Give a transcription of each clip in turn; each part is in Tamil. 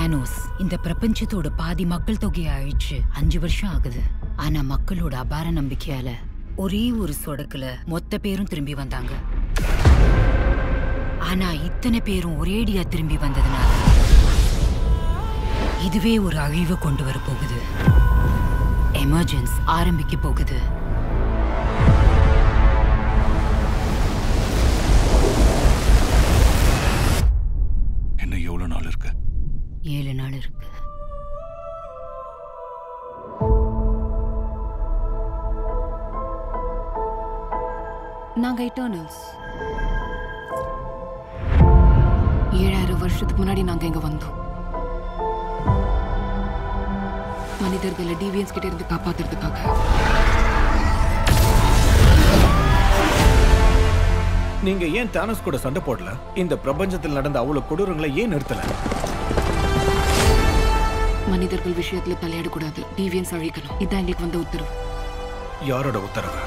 தானோஸ் இந்த பிரபஞ்சத்தோட பாதி மக்கள் தொகையை அழிச்சு அஞ்சு வருஷம் ஆகுது ஆனா மக்களோட அபார நம்பிக்கையால ஒரே ஒரு சொடக்குல மொத்த பேரும் திரும்பி வந்தாங்க ஆனா இத்தனை பேரும் ஒரேடியா திரும்பி வந்ததுனால இதுவே ஒரு அழிவை கொண்டு வர போகுது எமர்ஜென்ஸ் ஆரம்பிக்க போகுது இன்னும் எவ்வளவு நாள் இருக்கு ஏழு நாள் இருக்கு நாங்க இட்டர்னல்ஸ் ஏழாயிரம் வருஷத்துக்கு முன்னாடி நாங்க இங்க வந்தோம் மனிதர்களை டிவியன்ஸ் கிட்ட இருந்து காப்பாத்துறதுக்காக நீங்க ஏன் தானஸ் கூட சண்டை போடல இந்த பிரபஞ்சத்தில் நடந்த அவ்வளவு கொடூரங்களை ஏன் நிறுத்தல மனிதர்கள் விஷயத்துல தலையிடக்கூடாது டிவியன்ஸ் அழிக்கணும் இதான் எங்களுக்கு வந்த உத்தரவு யாரோட உத்தரவு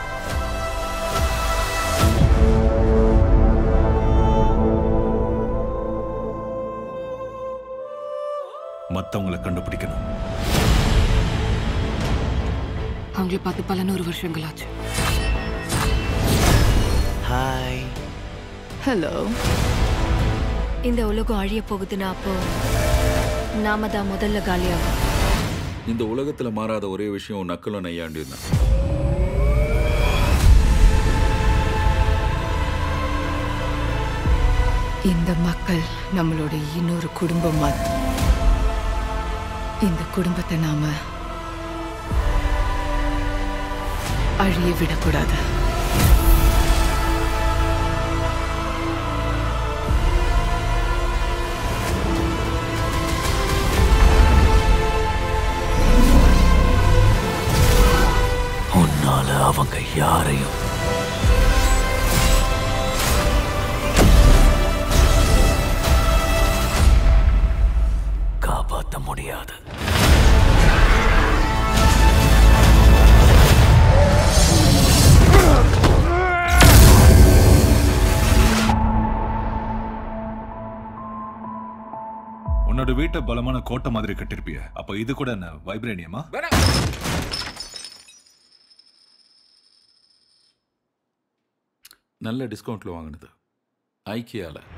மத்தவங்களை கண்டுபிடிக்கணும் அவங்கள பார்த்து பல நூறு வருஷங்கள் ஆச்சு ஹாய் ஹலோ இந்த உலகம் அழிய போகுதுன்னா அப்போ நாம தான் முதல்ல காலியாகும் இந்த உலகத்துல மாறாத ஒரே விஷயம் நக்கலும் நையாண்டியும் தான் இந்த மக்கள் நம்மளோட இன்னொரு குடும்பம் மாதிரி இந்த குடும்பத்தை நாம அழிய விடக்கூடாது உன்னால அவங்க யாரையும் காப்பாற்ற முடியாது உன்னோட வீட்டை பலமான கோட்டை மாதிரி கட்டிருப்பிய அப்ப இது கூட என்ன வைப்ரேனியமா நல்ல டிஸ்கவுண்ட்ல வாங்கினது ஐக்கியால